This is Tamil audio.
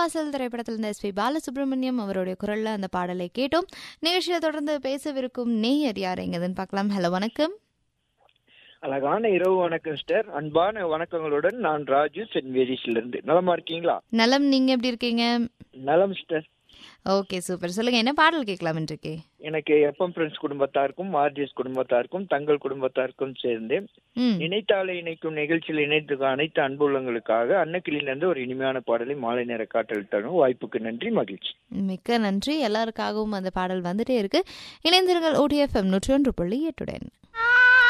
வாசல் திரைப்படத்தில் இருந்த எஸ் பி பாலசுப்ரமணியம் அவருடைய குரல்ல அந்த பாடலை கேட்டோம் நிகழ்ச்சியை தொடர்ந்து பேசவிருக்கும் நேயர் யார் எங்கதுன்னு பார்க்கலாம் ஹலோ வணக்கம் அழகான இரவு வணக்கம் சிஸ்டர் அன்பான வணக்கங்களுடன் நான் ராஜு சென்ட் மேரிஸ்ல இருந்து நலமா இருக்கீங்களா நலம் நீங்க எப்படி இருக்கீங்க நலம் சிஸ்டர் ஓகே சூப்பர் சொல்லுங்க என்ன பாடல் கேட்கலாம் இன்றைக்கு எனக்கு எப்பம் ஃப்ரெண்ட்ஸ் குடும்பத்தாருக்கும் ஆர்ஜிஎஸ் குடும்பத்தாருக்கும் தங்கள் குடும்பத்தாருக்கும் சேர்ந்து ம் நினைத்தாலே இணைக்கும் நிகழ்ச்சியில் இணைத்து அனைத்து அன்புள்ளங்களுக்காக அன்னக்கிளியிலிருந்து ஒரு இனிமையான பாடலை மாலை நேர காட்டல் தரும் வாய்ப்புக்கு நன்றி மகிழ்ச்சி மிக்க நன்றி எல்லாருக்காகவும் அந்த பாடல் வந்துட்டே இருக்கு இணைந்திருங்கள் ஓடிஎஃப்எம் நூற்றி ஒன்று புள்ளி எட்டுடன்